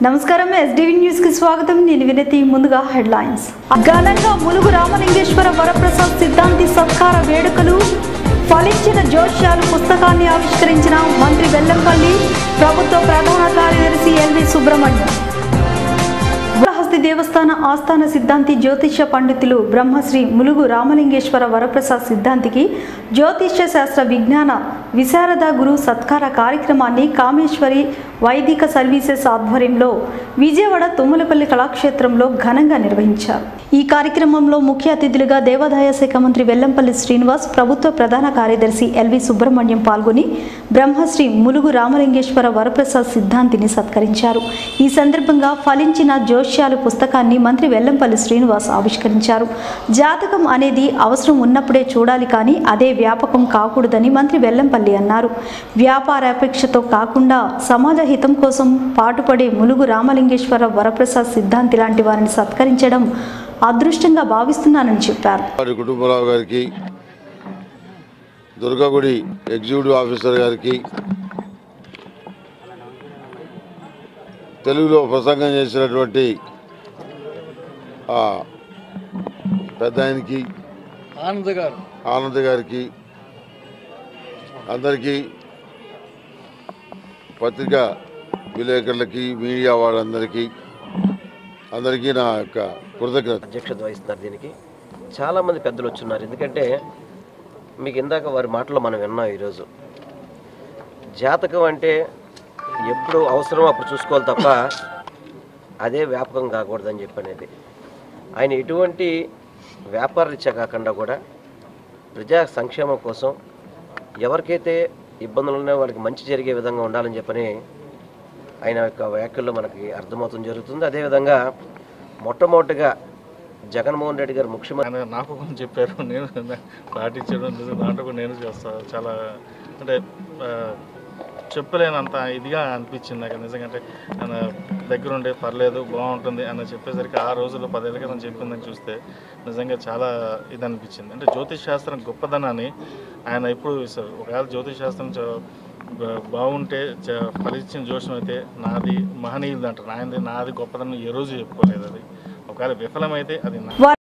నమస్కారం SDV news కి స్వాగతం నేను వినతి ముందుగా హెడ్లైన్స్ ఘనంగా ములుగు రామలింగేశ్వర వరప్రసాద్ సిద్ధాంతి సత్కార వేడుకలు ఫలించిన జోష్యాలు పుస్తకాన్ని ఆవిష్కరించిన మంత్రి వెల్లంపల్లి ప్రభుత్వ ప్రధాన కార్యదర్శి ఎల్వి సుబ్రహ్మణ్యం కాళహస్తి దేవస్థాన ఆస్థాన సిద్ధాంతి జ్యోతిష్య పండితులు బ్రహ్మశ్రీ ములుగు రామలింగేశ్వర వరప్రసాద్ సిద్ధాంతికి జ్యోతిష్య శాస్త్ర విజ్ఞాన విశారద గురు సత్కార కార్యక్రమాన్ని కామేశ్వరి వైదిక సర్వీసెస్ ఆధ్వర్యంలో విజయవాడ తుమ్మలపల్లి కళాక్షేత్రంలో ఘనంగా నిర్వహించారు ఈ కార్యక్రమంలో ముఖ్య అతిథులుగా దేవాదాయ శాఖ మంత్రి వెల్లంపల్లి శ్రీనివాస్ ప్రభుత్వ ప్రధాన కార్యదర్శి ఎల్వి సుబ్రహ్మణ్యం పాల్గొని బ్రహ్మశ్రీ ములుగు రామలింగేశ్వర వరప్రసాద్ సిద్ధాంతిని సత్కరించారు ఈ సందర్భంగా ఫలించిన జోష్యాలు పుస్తకాన్ని మంత్రి వెల్లంపల్లి శ్రీనివాస్ ఆవిష్కరించారు జాతకం అనేది అవసరం ఉన్నప్పుడే చూడాలి కానీ అదే వ్యాపకం కాకూడదని మంత్రి వెల్లంపల్లి అన్నారు వ్యాపారాపేక్షతో కాకుండా సమాజ హితం కోసం పాటుపడే ములుగు రామలింగేశ్వర వరప్రసాద్ సిద్ధాంతి లాంటి వారిని సత్కరించడం అదృష్టంగా భావిస్తున్నానని చెప్పారు వారి కుటుంబరావు గారికి దుర్గగుడి ఎగ్జిక్యూటివ్ ఆఫీసర్ గారికి తెలుగులో ప్రసంగం చేసినటువంటి ఆ పెద్ద ఆయనకి ఆనంద్ గారు ఆనంద్ గారికి అందరికీ పత్రికా విలేకరులకి మీడియా వాళ్ళందరికీ అందరికీ నా యొక్క కృతజ్ఞత అధ్యక్షత వహిస్తున్నారు దీనికి చాలామంది పెద్దలు వచ్చున్నారు ఎందుకంటే మీకు ఇందాక వారి మాటలో మనం విన్నాం ఈరోజు జాతకం అంటే ఎప్పుడు అవసరమో అప్పుడు చూసుకోవాలి తప్ప అదే వ్యాపకం కాకూడదని చెప్పి అనేది ఆయన ఎటువంటి వ్యాపార రీత్యా కాకుండా కూడా ప్రజా సంక్షేమం కోసం ఎవరికైతే ఇబ్బందులు ఉన్నాయో వాళ్ళకి మంచి జరిగే విధంగా ఉండాలని చెప్పని ఆయన యొక్క వ్యాఖ్యల్లో మనకి అర్థమవుతుంది జరుగుతుంది అదేవిధంగా మొట్టమొదటిగా జగన్మోహన్ రెడ్డి గారు ముఖ్యమంత్రి ఆయన నాకు కొంచెం చెప్పారు నేను పాటించడం నిజం దాంట్లో కూడా నేను చేస్తాను చాలా అంటే ఆ, చెప్పలేనంత ఇదిగా అనిపించింది నాకు నిజంగా అంటే ఆయన దగ్గర ఉండే పర్లేదు బాగుంటుంది అని చెప్పేసరికి ఆ రోజుల్లో పదేళ్ళ క్రితం చెప్పిందని చూస్తే నిజంగా చాలా ఇది అనిపించింది అంటే జ్యోతిష్ శాస్త్రం గొప్పదనాన్ని ఆయన ఎప్పుడు ఇస్తారు ఒకవేళ జ్యోతిష్ శాస్త్రం చ- బా- బాగుంటే చ- ఫలించిన జోషం అయితే నాది మహనీయులు అంటారు నాయనది నాది గొప్పదనం ఏ రోజు చెప్పుకోలేదు అది ఒకవేళ విఫలమైతే అది నా వారి